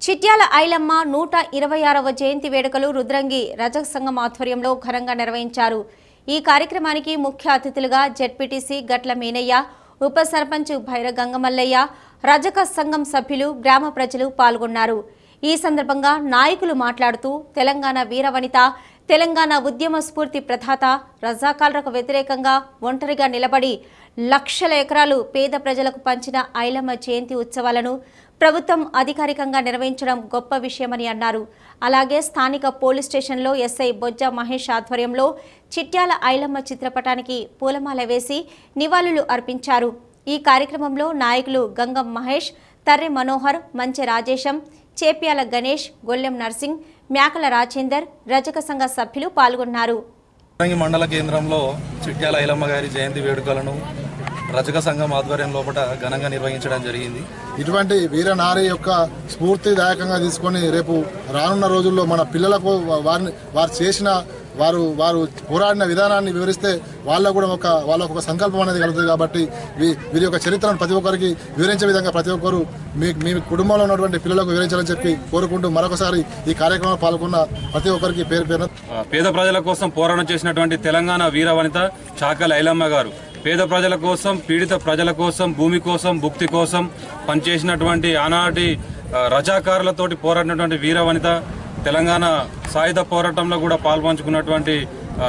చిట్యాల ఐలమ్మ నూట ఇరవై ఆరవ జయంతి వేడుకలు రుద్రంగి రజక సంఘం ఆధ్వర్యంలో ఘనంగా నిర్వహించారు ఈ కార్యక్రమానికి ముఖ్య అతిథులుగా జెడ్పీటీసీ గట్ల మీనయ్య ఉప సర్పంచ్ భైర గంగమల్లయ్య రజక సంఘం సభ్యులు గ్రామ ప్రజలు పాల్గొన్నారు ఈ సందర్భంగా నాయకులు మాట్లాడుతూ తెలంగాణ వీరవనిత తెలంగాణ ఉద్యమ స్ఫూర్తి ప్రధాత రజాకాలకు వ్యతిరేకంగా ఒంటరిగా నిలబడి లక్షల ఎకరాలు పేద ప్రజలకు పంచిన ఐలమ్మ జయంతి ఉత్సవాలను ప్రభుత్వం అధికారికంగా నిర్వహించడం గొప్ప విషయమని అన్నారు అలాగే స్థానిక పోలీస్ స్టేషన్లో ఎస్ఐ బొజ్జ మహేష్ ఆధ్వర్యంలో చిట్యాల ఐలమ్మ చిత్రపటానికి పూలమాల వేసి నివాళులు అర్పించారు ఈ కార్యక్రమంలో నాయకులు గంగం మహేష్ తర్రె మనోహర్ మంచె రాజేశం చేప్యాల గణేష్ గొల్లెం నర్సింగ్ మేకల రాజేందర్ రజక సంఘ సభ్యులు పాల్గొన్నారు రంగి మండల కేంద్రంలో చిట్యాల ఐలమ్మ గారి జయంతి వేడుకలను రజక సంఘం ఆధ్వర్యం లోపల ఘనంగా నిర్వహించడం జరిగింది ఇటువంటి వీరనారి యొక్క స్ఫూర్తిదాయకంగా తీసుకొని రేపు రానున్న రోజుల్లో మన పిల్లలకు వారిని వారు చేసిన వారు వారు పోరాడిన విధానాన్ని వివరిస్తే వాళ్ళకు కూడా ఒక వాళ్ళకు ఒక సంకల్పం అనేది కలుగుతుంది కాబట్టి వీ- వీరి యొక్క చరిత్రను ప్రతి ఒక్కరికి వివరించే విధంగా ప్రతి ఒక్కరు మీ మీ కుటుంబంలో ఉన్నటువంటి పిల్లలకు వివరించాలని చెప్పి కోరుకుంటూ మరొకసారి ఈ కార్యక్రమంలో పాల్గొన్న ప్రతి ఒక్కరికి పేరు పేరున ఆ, పేద ప్రజల కోసం పోరాటం చేసినటువంటి తెలంగాణ వీరవనిత చాకలి ఐలమ్మ గారు పేద ప్రజల కోసం పీడిత ప్రజల కోసం భూమి కోసం భుక్తి కోసం పనిచేసినటువంటి ఆనాటి ఆ, రజాకారులతోటి పోరాడినటువంటి వీరవనిత తెలంగాణ సాయుధ పోరాటంలో కూడా పాల్పంచుకున్నటువంటి ఆ,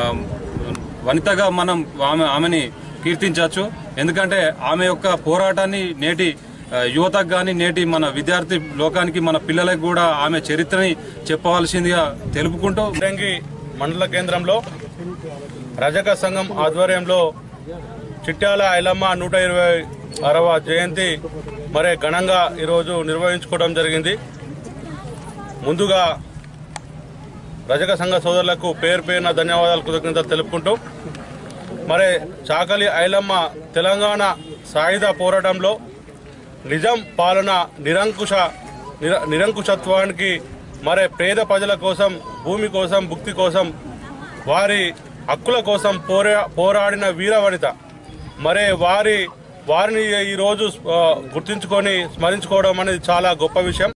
వనితగా మనం ఆమె ఆమెని కీర్తించవచ్చు ఎందుకంటే ఆమె యొక్క పోరాటాన్ని నేటి ఆ, యువతకు కానీ నేటి మన విద్యార్థి లోకానికి మన పిల్లలకు కూడా ఆమె చరిత్రని చెప్పవలసిందిగా తెలుపుకుంటూ రంగి మండల కేంద్రంలో రజక సంఘం ఆధ్వర్యంలో చిట్యాల ఐలమ్మ నూట ఇరవై ఆరవ జయంతి మరి ఘనంగా ఈరోజు నిర్వహించుకోవడం జరిగింది ముందుగా రజక సంఘ సోదరులకు పేరు పేరున ధన్యవాదాలు కృతజ్ఞతలు తెలుపుకుంటూ మరి చాకలి ఐలమ్మ తెలంగాణ సాయుధ పోరాటంలో నిజాం పాలన నిరంకుశ నిర నిరంకుశత్వానికి మరి పేద ప్రజల కోసం భూమి కోసం భుక్తి కోసం వారి హక్కుల కోసం పోరా పోరాడిన వీరవనిత మరి వారి వారిని ఈరోజు ఆ, గుర్తించుకొని స్మరించుకోవడం అనేది చాలా గొప్ప విషయం